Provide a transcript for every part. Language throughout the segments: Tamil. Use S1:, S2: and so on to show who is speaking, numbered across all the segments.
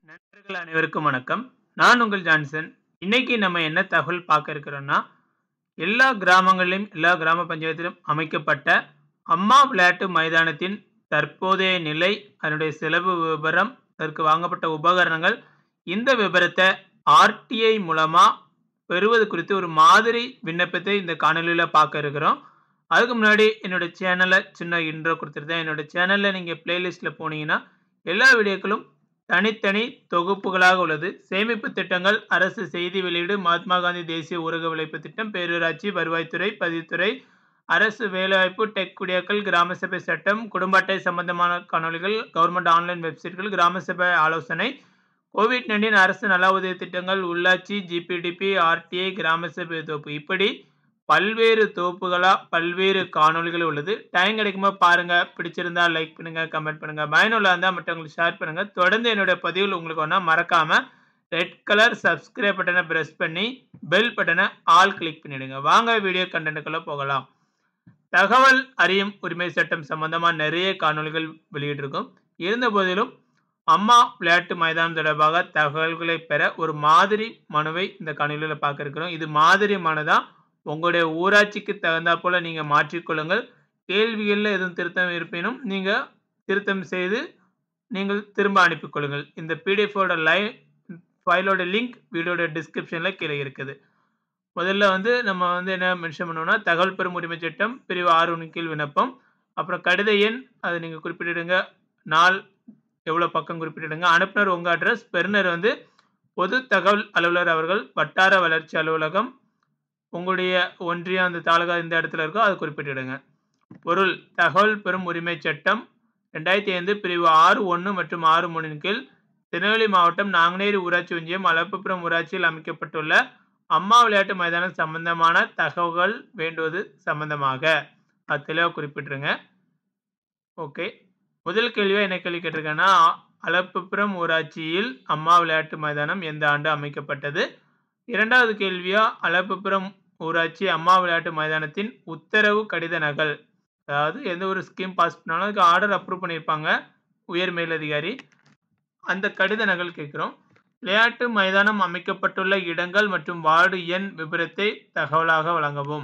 S1: நண்பர்கள் அனைவருக்கும் வணக்கம். நான் உங்கள் ஜான்சன். இன்னைக்கு நம்ம என்ன தகவல் பார்க்க இருக்கிறோம்னா, எல்லா கிராமங்களிலும், எல்லா கிராம பஞ்சாயத்திலும் அமைக்கப்பட்ட அம்மா விளையாட்டு மைதானத்தின் தற்போதைய நிலை, அதனுடைய செலவு விபரம், அதற்கு வாங்கப்பட்ட உபகரணங்கள், இந்த விபரத்த ஆர்டிஐ மூலமா பெறுவது குறித்து ஒரு மாதிரி விண்ணப்பத்தை இந்த காணொளியில பார்க்க இருக்கிறோம். அதுக்கு முன்னாடி என்னோட சேனல சின்ன இன்ட்ரோ குடுத்துருந்தேன். என்னோட சேனல்ல நீங்க பிளேலிஸ்ட்ல போனீங்கன்னா, எல்லா வீடியோக்களும் தனித்தனி தொகுப்புகளாக உள்ளது. சேமிப்பு திட்டங்கள், அரசு செய்தி வெளியீடு, மகாத்மா காந்தி தேசிய ஊரக உழைப்பு திட்டம், பேரூராட்சி, வருவாய்த்துறை, பதிவுத்துறை, அரசு வேலைவாய்ப்பு, டெக் குடியாக்கல், கிராம சபை சட்டம், குடும்ப அட்டை சம்பந்தமான காணொளிகள், கவர்ன்மெண்ட் ஆன்லைன் வெப்சைட்கள், கிராம சபை ஆலோசனை, கோவிட்-19 அரசு நல உதவி திட்டங்கள், உள்ளாட்சி, ஜிபிடிபி, ஆர்டிஐ, கிராம சபை தொகுப்பு இப்படி பல்வேறு தொகுப்புகளா பல்வேறு காணொளிகள் உள்ளது. டைம் கிடைக்கும்போது பாருங்க. பிடிச்சிருந்தா லைக் பண்ணுங்க, கமெண்ட் பண்ணுங்க. பயனுள்ளதா இருந்தா மற்றவங்களுக்கு ஷேர் பண்ணுங்க. தொடர்ந்து என்னுடைய பதிவுகள் உங்களுக்கு வேணும்னா மறக்காம ரெட் கலர் சப்ஸ்கிரைப் பட்டன பிரஸ் பண்ணி, பெல் பட்டன ஆல் கிளிக் பண்ணிடுங்க. வாங்க வீடியோ கன்டென்ட்க்குள்ள போகலாம். தகவல் அறியும் உரிமை சட்டம் சம்பந்தமா நிறைய காணொளிகள் வெளியிட்டிருக்கோம். இருந்தபோதிலும், அம்மா விளையாட்டு மைதானம் தொடர்பாக தகவல்களை பெற ஒரு மாதிரி மனுவை இந்த காணொளியில பார்க்க இருக்கிறோம். இது மாதிரி மனு தான். உங்களுடைய ஊராட்சிக்கு தகுந்தாற்போல நீங்க மாற்றிக் கொள்ளுங்கள். கேள்விகள்ல எதுவும் திருத்தம் இருப்பினும், நீங்க திருத்தம் செய்து நீங்கள் திரும்ப அனுப்பிக் கொள்ளுங்கள். இந்த பிடிஎஃப் ஓட லை ஃபைலோட லிங்க் வீடியோட டிஸ்கிரிப்ஷன்ல கீழ இருக்குது. முதல்ல வந்து நம்ம வந்து என்ன மென்ஷன் பண்ணுவோம்னா, தகவல் பெறும் உரிமை சட்டம் பிரிவு 6 கீழ் விண்ணப்பம். அப்புறம் கடித எண் அத நீங்க குறிப்பிட்டுடுங்க. நாள் எவ்வளோ பக்கம் குறிப்பிட்டுடுங்க. அனுப்புனர் உங்க அட்ரஸ். பெறுநர் வந்து பொது தகவல் அலுவலர் அவர்கள், வட்டார வளர்ச்சி அலுவலகம், உங்களுடைய ஒன்றியம் அந்த தாலுகா எந்த இடத்துல இருக்கோ அத குறிப்பிட்டுடுங்க. பொருள் தகவல் பெறும் உரிமை சட்டம் 2005 பிரிவு 6.1 மற்றும் 6.3 கீழ் திருநெல்வேலி மாவட்டம் நாங்குநேரி ஊராட்சி ஒன்றியம், அளப்புப்புறம் ஊராட்சியில் அமைக்கப்பட்டுள்ள அம்மா விளையாட்டு மைதானம் சம்பந்தமான தகவல்கள் வேண்டுவது சம்பந்தமாக. அது தெளிவா குறிப்பிட்டுருங்க. ஓகே. முதல் கேள்வியா என்ன கேள்வி கேட்டிருக்காங்கன்னா, அளப்புப்புறம் ஊராட்சியில் அம்மா விளையாட்டு மைதானம் எந்த ஆண்டு அமைக்கப்பட்டது? 2வது கேள்வியா, அளப்புப்புறம் ஊராட்சி அம்மா விளையாட்டு மைதானத்தின் உத்தரவு கடித நகல். அதாவது எந்த ஒரு ஸ்கீம் பாஸ் பண்ணாலும் அதுக்கு ஆர்டர் அப்ரூவ் பண்ணியிருப்பாங்க. உயர் மேலதிகாரி. அந்த கடித நகல் கேட்கிறோம். விளையாட்டு மைதானம் அமைக்கப்பட்டுள்ள இடங்கள் மற்றும் வார்டு எண் விபரத்தை தகவலாக வழங்கவும்.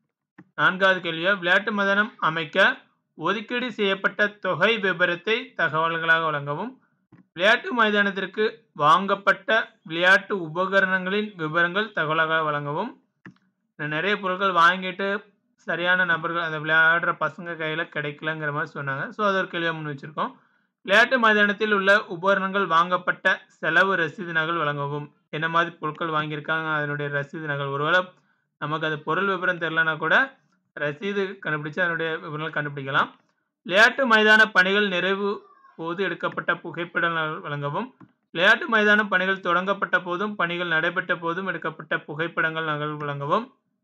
S1: 4வது கேள்வியா, விளையாட்டு மைதானம் அமைக்க ஒதுக்கீடு செய்யப்பட்ட தொகை விபரத்தை தகவல்களாக வழங்கவும். விளையாட்டு மைதானத்திற்கு வாங்கப்பட்ட விளையாட்டு உபகரணங்களின் விபரங்கள் தகவலாக வழங்கவும். நிறைய பொருட்கள் வாங்கிட்டு சரியான நபர்கள் அந்த விளையாடுற பசங்க கையில கிடைக்கலங்கிற மாரி சொன்னாங்க. ஸோ அத ஒரு கேள்வியா முன் வச்சிருக்கோம். விளையாட்டு மைதானத்தில் உள்ள உபகரணங்கள் வாங்கப்பட்ட செலவு ரசீது நகல் வழங்கவும். என்ன மாதிரி பொருட்கள் வாங்கியிருக்காங்க, அதனுடைய ரசீது நகல். ஒருவேள நமக்கு அது பொருள் விபரம் தெரியலனா கூட, ரசீது கண்டுபிடிச்சு அதனுடைய விவரங்கள் கண்டுபிடிக்கலாம். விளையாட்டு மைதான பணிகள் நிறைவு போது எடுக்கப்பட்ட புகைப்பட நகல் வழங்கவும். விளையாட்டு மைதான பணிகள் தொடங்கப்பட்ட போதும், பணிகள் நடைபெற்ற போதும் எடுக்கப்பட்ட புகைப்படங்கள் நகல் வழங்கவும்.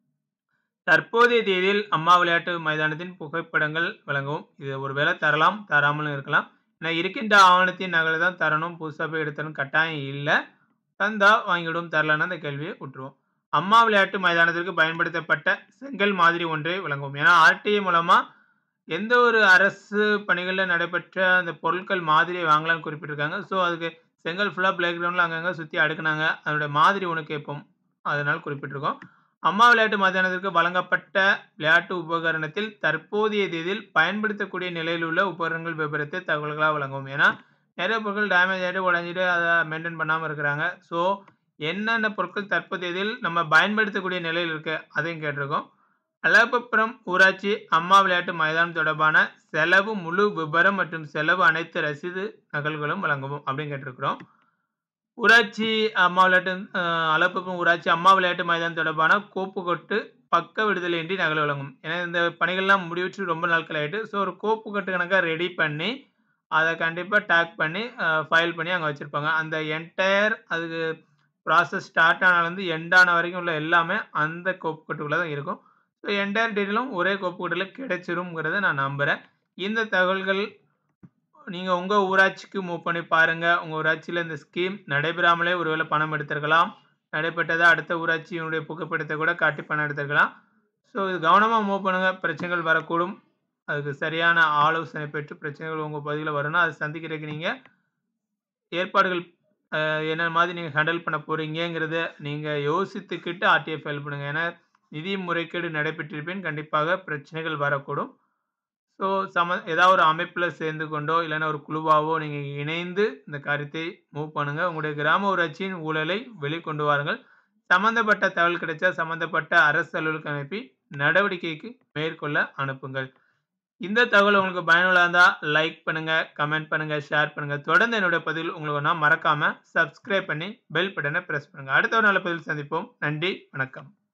S1: தற்போதைய தேதியில் அம்மா விளையாட்டு மைதானத்தின் புகைப்படங்கள் வழங்கவும். இது ஒருவேள தரலாம், தராமலும் இருக்கலாம். ஏன்னா இருக்கின்ற ஆவணத்தின் நகல தான் தரணும். புதுசா போய் எடுத்தரணும் கட்டாயம் இல்ல. தந்தா வாங்கிடுவோம். தரலன்னா அந்த கேள்விய விட்டுருவோம். அம்மா விளையாட்டு மைதானத்திற்கு பயன்படுத்தப்பட்ட செங்கல் மாதிரி ஒன்றை வழங்கவும். ஏன்னா ஆர்டிஐ மூலமா எந்த ஒரு அரசு பணிகள்ல நடைபெற்ற அந்த பொருட்கள் மாதிரியை வாங்கலாம்னு குறிப்பிட்டிருக்காங்க. ஸோ அதுக்கு செங்கல் ஃபுல்லா பிளே கிரவுண்ட்ல அங்கங்க சுத்தி அடுக்குனாங்க. அதனுடைய மாதிரி ஒண்ணு கேட்போம். அதனால குறிப்பிட்டிருக்கோம். அம்மா விளையாட்டு மைதானத்திற்கு வழங்கப்பட்ட விளையாட்டு உபகரணத்தில் தற்போதைய தேதியில் பயன்படுத்தக்கூடிய நிலையில் உள்ள உபகரணங்கள் விபரத்தை தகவல்களா வழங்கவும். ஏன்னா நிறைய பொருட்கள் டேமேஜ் ஆயிட்டு, உடைஞ்சிட்டு அத மெயின்டெயின் பண்ணாம இருக்கிறாங்க. ஸோ என்னென்ன பொருட்கள் தற்போதையதில் நம்ம பயன்படுத்தக்கூடிய நிலையில் இருக்கு, அதையும் கேட்டிருக்கோம். அளப்புப்புறம் ஊராட்சி அம்மா விளையாட்டு மைதானம் தொடர்பான செலவு முழு விபரம் மற்றும் செலவு அனைத்து ரசீது நகல்களும் வழங்கவும் அப்படின்னு கேட்டிருக்கிறோம். ஊராட்சி அம்மா விளையாட்டு அ அளப்புப்புறம் ஊராட்சி அம்மா விளையாட்டு மைதானம் தொடர்பான கோப்புக்கட்டு பக்க விடுதலையின்றி நகல் வழங்கும். ஏன்னா இந்த பணிகள்லாம் முடிவுற்று ரொம்ப நாட்கள் ஆயிட்டு. ஸோ ஒரு கோப்புக்கட்டு கணக்கா ரெடி பண்ணி, அத கண்டிப்பா டேக் பண்ணி அ ஃபைல் பண்ணி அங்க வச்சிருப்பாங்க. அந்த என்டயர் அதுக்கு ப்ராசஸ் ஸ்டார்ட் ஆனதுலருந்து எண்ட் ஆன வரைக்கும் உள்ள எல்லாமே அந்த கோப்புக்கட்டுக்குள்ள தான் இருக்கும். ஸோ என்டயர் டீட்டெயிலும் ஒரே கோப்புக்கட்டுல கிடைச்சிரும்ங்கிறத நான் நம்புறேன். இந்த தகவல்கள் நீங்க உங்க ஊராட்சிக்கு மூவ் பண்ணி பாருங்க. உங்க ஊராட்சியில இந்த ஸ்கீம் நடைபெறாமலே ஒருவேள பணம் எடுத்திருக்கலாம். நடைபெற்றதா அடுத்த ஊராட்சியினுடைய புகைப்படத்த கூட காட்டி பணம் எடுத்திருக்கலாம். ஸோ இது கவனமா மூவ் பண்ணுங்க. பிரச்சனைகள் வரக்கூடும். அதுக்கு சரியான ஆலோசனை பெற்று பிரச்சனைகள் உங்க பகுதியில வரும்னா, அத சந்திக்கிறதுக்கு நீங்க ஏற்பாடுகள் அ என்ன மாதிரி நீங்க ஹேண்டில் பண்ண போறீங்கங்கிறத நீங்க யோசித்துக்கிட்டு ஆர்டிஐ ஃபைல் பண்ணுங்க. ஏன்னா, நிதி முறைகேடு நடைபெற்றிருப்பின் கண்டிப்பாக பிரச்சனைகள் வரக்கூடும். ஸோ சம ஏதாவது ஒரு அமைப்புல சேர்ந்து கொண்டோ, இல்லன்னா ஒரு குழுவாவோ நீங்க இணைந்து இந்த காரியத்தை மூவ் பண்ணுங்க. உங்களுடைய கிராம ஊராட்சியின் ஊழலை வெளிக்கொண்டு வாருங்கள். சம்மந்தப்பட்ட தகவல் கிடைச்சா சம்மந்தப்பட்ட அரசு அலுவலருக்கு அனுப்பி நடவடிக்கைக்கு மேற்கொள்ள அனுப்புங்கள். இந்த தகவல் உங்களுக்கு பயனுள்ளதா இருந்தா லைக் பண்ணுங்க, கமெண்ட் பண்ணுங்க, ஷேர் பண்ணுங்க. தொடர்ந்து என்னுடைய பதிவில் உங்களுக்கு வேணும்னா மறக்காம சப்ஸ்கிரைப் பண்ணி பெல் பட்டன பிரஸ் பண்ணுங்க. அடுத்த ஒரு நல்ல பதிவில் சந்திப்போம். நன்றி, வணக்கம்.